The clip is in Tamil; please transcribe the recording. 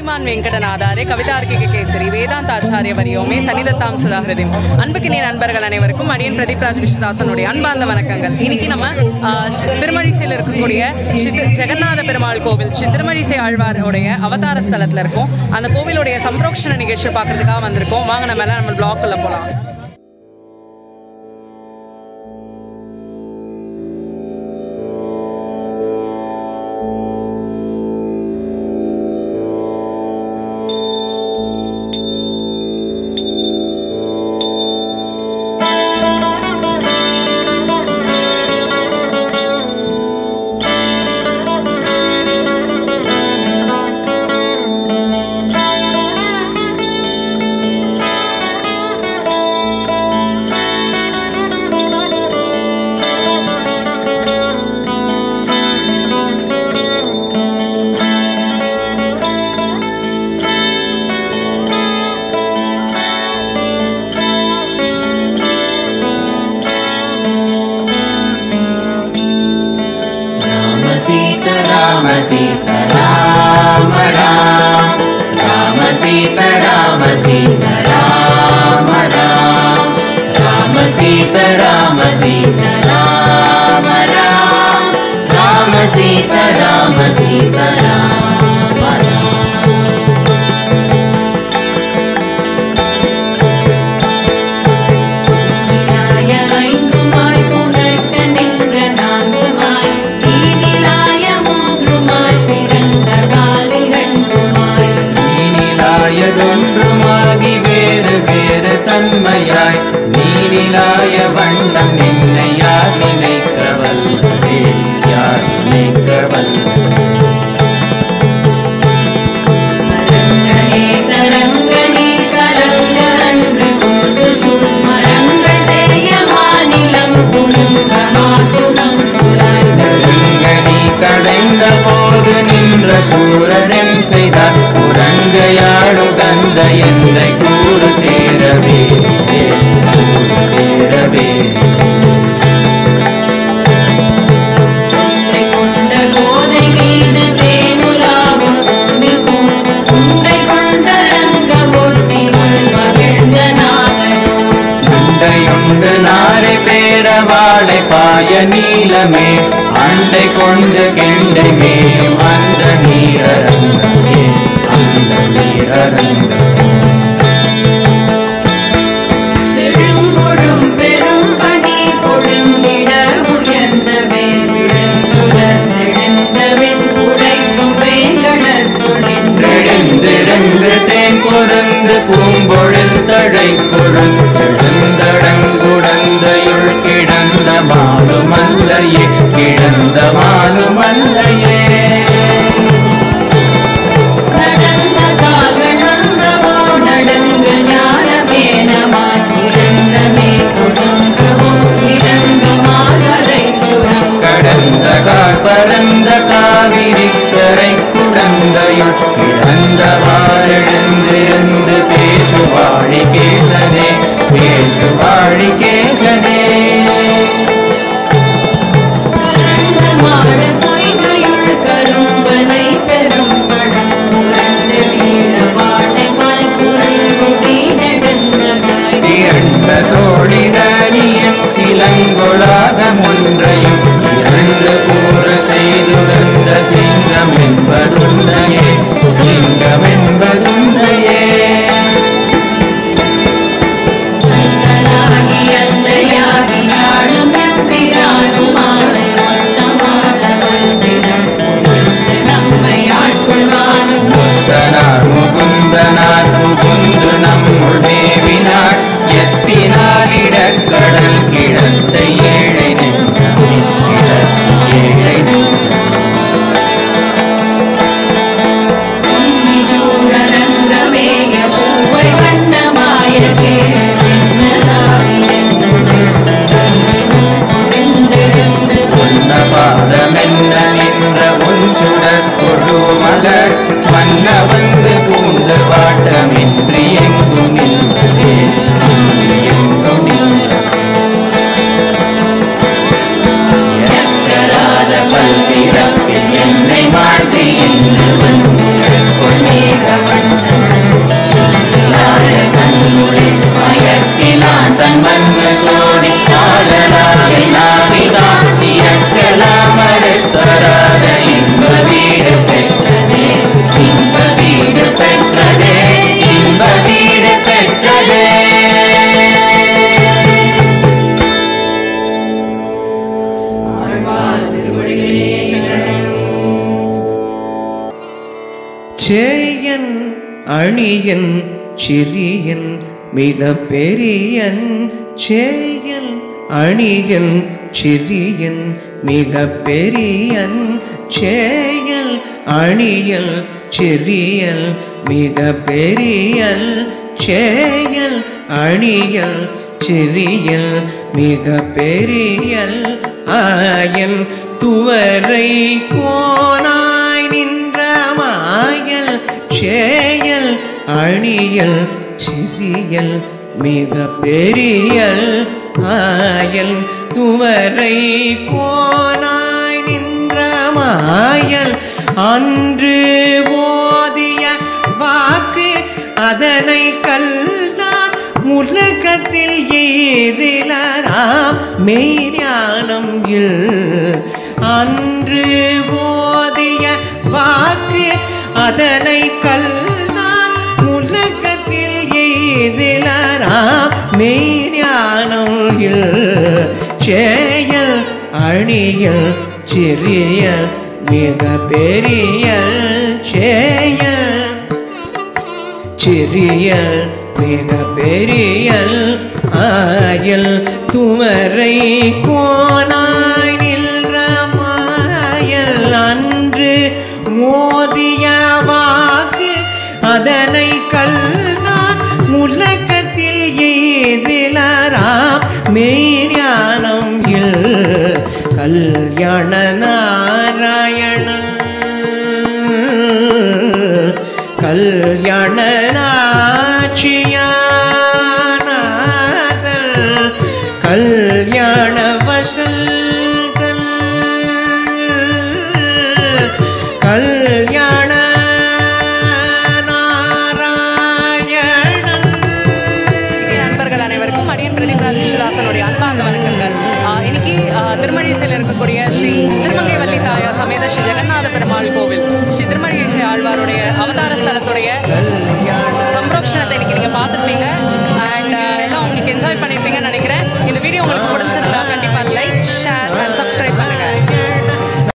శ్రీమాన్ వెంకటనాథారే கவிதார்க்கிக கேசரி வேதாந்தாச்சாரிய வரியோமே சனிதத்தாம் சுதாகிருதிம் அன்புக்கினே நண்பர்கள் அனைவருக்கும் அடியன் பிரதீப் ராஜ் விஸ்வதாசனுடைய அன்பார்ந்த வணக்கங்கள் இன்னைக்கு நம்ம ஆ, ஸ்ரீ- திருமழிசையில் இருக்கக்கூடிய ஸ்ரீ திரு- ஜெகநாத பெருமாள் கோவில் ஸ்ரீ திருமழிசை ஆழ்வாருடைய அவதார ஸ்தலத்தில் இருக்கோம் அந்த கோவிலுடைய சம்ரோக்ஷண நிகழ்ச்சியை பார்க்கறதுக்காக வந்திருக்கோம் வாங்க நம்ம எல்லாம் நம்ம பிளாக்குள்ள போகலாம் राम सीता राम सीता राम राम राम सीता राम सीता राम राम राम सीता राम सीता राम राम राम सीता राम सीता राम राम நீலாய ஐந்துமாய் புணர்க்க நின்ற நான்குமாய் தீனிலாய மூன்றுமாய் சிறந்த காலிரண்டுமாய் நீனிலாயதொன்றுமாகி வேறு வேறு தன்மையாய் நீனிலாய வண்ணம் நின்னை யார் நினைக்க வல்லதே யார் நினைக்க வல்லதே மரங்களே தரங்களே கலங்க அன்று கொண்டு சுமரங்கள் தேய மாநிலம் குணுங்க மாசுடம் சுழல் நெருங்கடி கடைந்த போது நின்ற சூரன் செய்தார் குரங்கையாடு கந்த எந்தை கூறு தேரவே கூறு தேரவே உன்னை கொண்ட கோதை மீது தேனுலாவும் கொண்டிருக்கும் உன்னை கொண்ட ரங்க ஒட்டி உள் மகிழ்ந்த நாகனும் உண்டையுண்டு நாரை பேர வாழை பாய நீலமே அண்டை கொண்டு கெண்டை மேயும் அந்த நீரரங்கமே அந்த நீரரங்கமே செழுங்கொழும் பெரும் பனி பொழுந்திட உயர்ந்த வேர் விழுந்துலர்ந்தெழுந்த வெண்குடைக்கும் வேங்கடற்குளின்று எழுந்திருந்து தேன் பொருந்து பூம்பொழில் தழை பொருள் செழுந்தடங்குடந்தையுள் கிடந்த மாலுமல்லையே கிடந்த மாலுமல்லையே கடந்த கால்களங்கவோ நடுங்க ஞானமேனமாய் இறந்தமே கொடுங்கவும் இறந்த மால்வரை சுரம் கடந்த கால் பரந்த காவிரி கரை குடந்தையுள் கிடந்தவாறெழுந்திருந்து பேசுவாழி கேசனே பேசுவாழி கேசனே கரந்த மாட பொய்கையுள் கரும்பனை பெரும் படம் புரண்டு வீர வாழை பாய் குரல் முடி நெடுந்தகாய் திரண்ட தோழிதனியம் சிலங்கொளாக ஒன்றையும் இரண்டு கூற செய்துகந்த சிங்கம் என்பதுண்டையே சிங்கம் என்பதுண்டையே கைகளாகி அன்னையாகி ஆளும் எம்பிரானுமாய் மொத்தமாதவன் திறன் புரிந்து நம்மை ஆட்கொள்வானும் முத்தனார் முகுந்தனார் புகுந்து நம்முள் மேவினார் எத்தினால் இடக்கடல் கிடந்த ஏழை நெஞ்சமே கிடந்த ஏழை நெஞ்சமே பொன்னி சூழரங்க சேயன் அணியன் சிறியன் மிக பெரியன் சேயன் அணியன் சிறியன் மிக பெரியன் சேயல் அணியல் சிறியல் மிக பெரியல் சேயல் அணியல் சிறியல் மிக பெரியல் ஆயன் துவரை கோனாய் நின்ற மாயல் சேயல் அணியல் சிறியல் மிக பெரியல் ஆயல் துவரை கோனாய் நின்ற மாயல் அன்று ஓதிய வாக்கு அதனை கல்லார் உலகத்தில் ஏதிலராம் மெய்ஞானம் இல் அன்று ஓதிய வாக்கு அதனை கல்லார் உலகத்தில் ஏதிலராம் மெய்ஞானம் இல் சேயல் அணியல் சிறியல் மிக பெரியல் சேயல் சிறியல் மிக பெரியல் ஆயல் துவரை கோனாய் நின்ற மாயல் அன்று மோதிய வாக்கு அதனை கல்லார் உலகத்தில் ஏதிலராம் மெய்ஞானம் இல் கல்யாண நாராயணன் கல்யாண நாச்சியானாதல் கல்யாண வசல்தல் கல்யாண நாராயணன் இனிய நண்பர்கள் அனைவருக்கும் அடியன் பிரதீப் ராஜ் விஸ்வதாசனுடைய அன்பார்ந்த வணக்கங்கள் ஆஹ் இன்னைக்கு ஆஹ் திருமழிசையில் இருக்கக்கூடிய ஸ்ரீ திருமங்கை வள்ளி தாயார் சமேத ஸ்ரீ ஜெகநாத பெருமாள் கோவில் ஸ்ரீ திருமழிசை ஆழ்வாருடைய அவதார ஸ்தலத்துடைய